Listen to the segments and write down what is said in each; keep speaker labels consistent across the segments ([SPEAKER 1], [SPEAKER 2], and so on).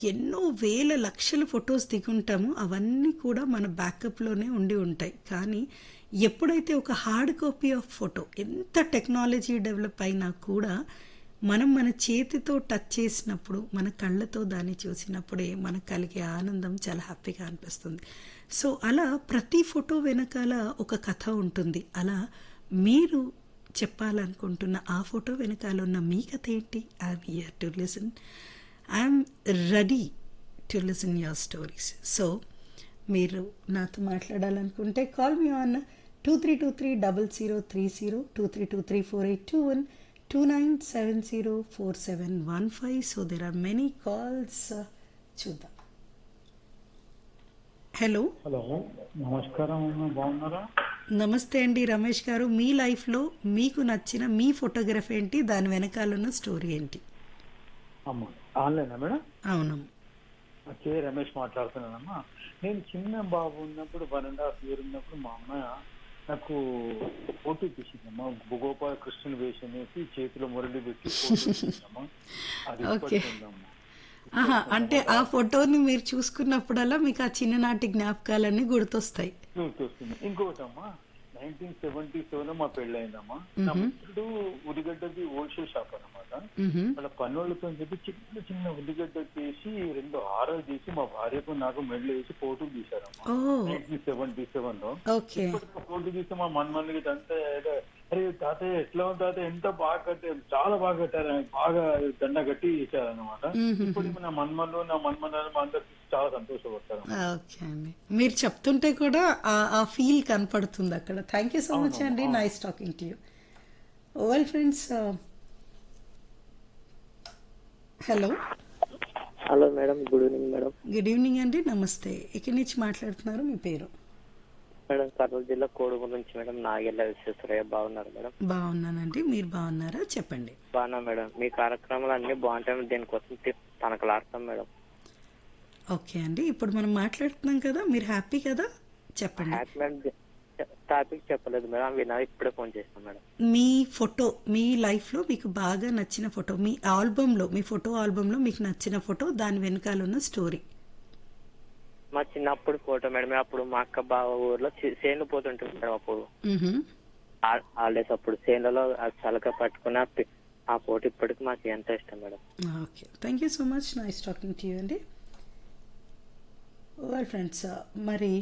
[SPEAKER 1] ఎన్నో వేల లక్షల ఫొటోస్ దిగుంటాము అవన్నీ కూడా మన బ్యాకప్లోనే ఉండి ఉంటాయి కానీ ఎప్పుడైతే ఒక హార్డ్ కాపీ ఆఫ్ ఫోటో ఎంత టెక్నాలజీ డెవలప్ అయినా కూడా మనం మన చేతితో టచ్ చేసినప్పుడు మన కళ్ళతో దాన్ని చూసినప్పుడే మనకు కలిగే ఆనందం చాలా హ్యాపీగా అనిపిస్తుంది సో అలా ప్రతి ఫోటో వెనకాల ఒక కథ ఉంటుంది అలా మీరు చెప్పాలనుకుంటున్న ఆ ఫోటో వెనకాల ఉన్న మీ కథ ఏంటి I'm here to listen I'm ready to listen your stories so మీరు నాతో మాట్లాడాలనుకుంటే call me on two three two three double zero three zero two three two three four eight two one two nine seven zero four seven one five so there are many calls చూద్దాం hello
[SPEAKER 2] hello నమస్కారం అమ్మా బాగున్నారా
[SPEAKER 1] నమస్తే అండి రమేష్ గారు మీ లైఫ్లో మీకు నచ్చిన మీ ఫోటోగ్రఫీ ఏంటి దాని వెనకాల ఉన్న స్టోరీ ఏంటి
[SPEAKER 2] అమ్మా ఆన్లైనా మేడం
[SPEAKER 1] అవును
[SPEAKER 2] కే రమేష్ మాట్లాడుతున్నానమ్మా నేను చిన్న బాబు ఉన్నప్పుడు వన్ అండ్ హాఫ్ ఇయర్ ఉన్నప్పుడు మా అమ్మ నాకు ఫోటో తీసిందమ్మా గోపాల కృష్ణుని వేషం వేసి చేతిలో మురళి పెట్టి ఫోటో తీసిందమ్మా అది
[SPEAKER 1] ఓకే.
[SPEAKER 2] ఇప్పటికీ ఉందమ్మా
[SPEAKER 1] ఆహా అంటే ఆ ఫోటోని మీరు చూసుకున్నప్పుడల్లా మీకు ఆ చిన్ననాటి జ్ఞాపకాలన్నీ గుర్తొస్తాయి
[SPEAKER 2] చూస్తుంది ఇంకొకటమ్మా నైన్టీన్ సెవెంటీ సెవెన్ మా పెళ్ళయిందమ్మా నా మిత్రుడు ఉల్లిగడ్డది హోల్సేల్ షాప్ అన్నమాట
[SPEAKER 1] మ్హూ.
[SPEAKER 2] వాళ్ళ పన్నోళ్ళతో చెప్పి చిన్న చిన్న ఉల్లిగడ్డ తీసి రెండు హారాలు తీసి మా భార్యకు నాకు మెడలో వేసి ఫోటో తీశారమ్మా
[SPEAKER 1] ఓ
[SPEAKER 2] నైన్టీన్ సెవెంటీ సెవెన్ లో
[SPEAKER 1] ఓకే
[SPEAKER 2] ఇప్పటికి ఫోటో తీస్తే మా మన్మన్కి అంతా ఏదో, అరే తాతయ్య ఎట్లా ఉంది తాతయ్య ఎంత బాగా కట్టారు చాలా బాగా కట్టారు బాగా దండ కట్టి చేశారన్నమాట ఇప్పుడు నా మన్మన్లు నా మన్మన్లు మా అందరు చాలా సంతోషపడతారు
[SPEAKER 1] ఓకే అండి మీరు చెప్తుంటే కూడా ఆ- ఆ ఫీల్ కనపడుతుంది అక్కడ థ్యాంక్ యూ సో మచ్ అండి nice talking to you well friends hello
[SPEAKER 3] hello madam good evening madam
[SPEAKER 1] good evening అండి నమస్తే ఇక్కడి నుంచి మాట్లాడుతున్నారు మీ పేరు
[SPEAKER 3] మేడం కర్నూలు జిల్లా కోడుమూరు నుంచి మేడం నాగెల్ల విశ్వేశ్వరయ్య బాగున్నారు మేడం
[SPEAKER 1] బాగున్నానండి మీరు బాగున్నారా చెప్పండి
[SPEAKER 3] బాగున్నా మేడం మీ కార్యక్రమాలు అన్ని బాగుంటాయి దీనికోసం తి- తనకలాడతాం మేడం
[SPEAKER 1] ఓకే అండి ఇప్పుడు మనం మాట్లాడుతున్నాం కదా మీరు హ్యాపీ కదా చెప్పండి
[SPEAKER 3] హ్యాపీ మేడం టాపిక్ చెప్పలేదు మేడం వినా ఇప్పుడే ఫోన్ చేస్తాం మేడం
[SPEAKER 1] మీ ఫోటో మీ లైఫ్లో మీకు బాగా నచ్చిన ఫోటో మీ ఆల్బంలో మీ ఫోటో ఆల్బంలో మీకు నచ్చిన ఫోటో దాని వెనకాల ఉన్న స్టోరీ
[SPEAKER 3] మా చిన్నప్పుడు ఫోటో మేడం అప్పుడు మా అక్క బావ ఊర్లో చి- చేను పోతుంటుంది మేడం అప్పుడు
[SPEAKER 1] మ్హూ.
[SPEAKER 3] హాలిడేస్ అప్పుడు చేనులలో ఆ చలక పట్టుకుని ఆ పి- ఆ ఫోటో ఇప్పటికి మాకు ఎంత ఇష్టం madam
[SPEAKER 1] okay thank you so much nice talking to you అండి వెల్ ఫ్రెండ్స్ మరి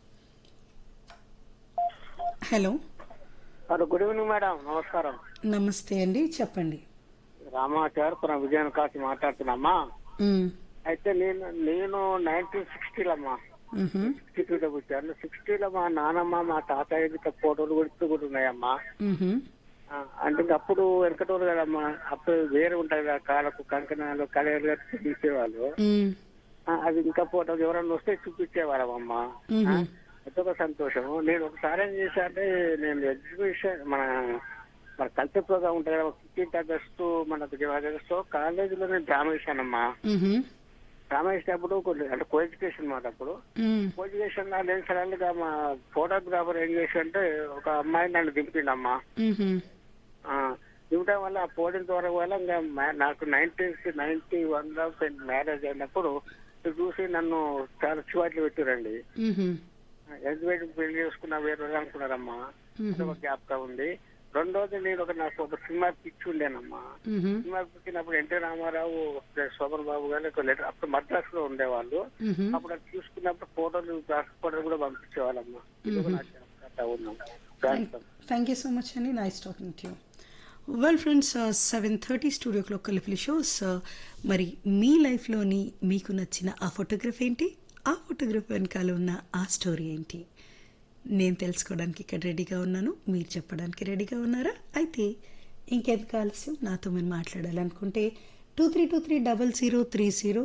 [SPEAKER 1] hello
[SPEAKER 4] hello good evening madam నమస్కారం
[SPEAKER 1] నమస్తే అండి చెప్పండి
[SPEAKER 4] రామాచార్ పురం విజయన్ కాసి మాట్లాడుతున్నామ్మా
[SPEAKER 1] మ్,
[SPEAKER 4] అయితే నేను నేను నైన్టీన్ సిక్స్టీలో అమ్మా
[SPEAKER 1] మ్హూ,
[SPEAKER 4] సిక్స్టీ టూలో పుట్టాను సిక్స్టీలో మా నానమ్మ మా తాతయ్య గిట్ల ఫోటోలు కూడా ఇప్పుడు కూడా ఉన్నాయమ్మా
[SPEAKER 1] మ్హూ,
[SPEAKER 4] ఆ, అంటే ఇంక అప్పుడు వెనకటోళ్ళు కదమ్మా అప్పుడు వేరే ఉంటాయి కదా కాళ్ళకు కంకణాలు కళలు కట్టి తీసేవాళ్ళు
[SPEAKER 1] మ్,
[SPEAKER 4] ఆ, అవి ఇంకా ఫోటోలు ఎవరన్నా వస్తే చూపించేవాళ్ళమ్మా
[SPEAKER 1] మ్హూ.
[SPEAKER 4] అదొక సంతోషం నేను ఒకసారి ఏం చేశానంటే నేను ఎగ్జిబిషన్ మన మన కల్చర్ ప్రోగ్రామ్ ఉంటుంది కదా ఫిఫ్టీన్త్ ఆగస్టు మనకు ఆగస్టు కాలేజీలో నేను డ్రామా వేసానమ్మా
[SPEAKER 1] మ్హూ,
[SPEAKER 4] డ్రామా వేసినప్పుడు కొన్ని అంటే కో ఎడ్యుకేషన్ మాట అప్పుడు
[SPEAKER 1] మ్,
[SPEAKER 4] కో ఎడ్యుకేషన్ లో నేను సడన్ గా మా ఫోటోగ్రాఫర్ ఏం చేశాడంటే ఒక అమ్మాయి నన్ను దింపిండమ్మా
[SPEAKER 1] మ్హూ.
[SPEAKER 4] ఆ, దింపడం వల్ల ఆ పోడిన ద్వారా వల్ల ఇంకా మా- నాకు నైన్టీన్ నైన్టీ వన్ లో మ్యారేజ్ అయినప్పుడు చూసి నన్ను చాలా చివాట్లు పెట్టారండి
[SPEAKER 1] మ్హూ.
[SPEAKER 4] ఎలిజబెత్ పెళ్లి చేసుకున్న వేరే వాళ్ళు అనుకున్నారమ్మా అదొక జ్ఞాపకం ఉంది రెండోది నేను ఒక నాకు ఒక సినిమా పిచ్చి ఉండేనమ్మా
[SPEAKER 1] మ్హూ.
[SPEAKER 4] సినిమా పిచ్చినప్పుడు ఎన్టీ రామారావు శోభన్ బాబు గారు ఒక లెటర్ అప్పుడు మద్రాస్ లో ఉండేవాళ్ళు
[SPEAKER 1] మ్హూ.
[SPEAKER 4] అప్పుడు అది చూసుకున్నప్పుడు ఫోటోలు ఫోటోలు కూడా పంపించేవాళ్ళమ్మా ఇది ఒక నాకు జ్ఞాపకం ఉన్నాం జ్ఞాపకం.
[SPEAKER 1] థ్యాంక్ యూ సో మచ్ అండి nice talking to you well friends seven thirty studio clock కలిపి షోస్ మరి మీ లైఫ్లోని మీకు నచ్చిన ఆ ఫోటోగ్రఫీ ఏంటి ఆ ఫోటోగ్రఫీ వెనకాల ఉన్న ఆ స్టోరీ ఏంటి నేను తెలుసుకోవడానికి ఇక్కడ రెడీగా ఉన్నాను మీరు చెప్పడానికి రెడీగా ఉన్నారా అయితే ఇంకెంత ఆలస్యం నాతో మీరు మాట్లాడాలనుకుంటే two three two three double zero three zero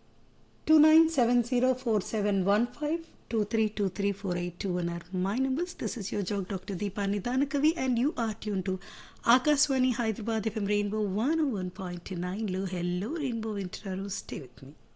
[SPEAKER 1] 29704715 2323482 are my numbers. This is your joke, Dr. Deepa Nidanakavi, and you are tuned to Akaswani Hyderabad FM Rainbow 101.9 లో Hello Rainbow Winter Stay with me.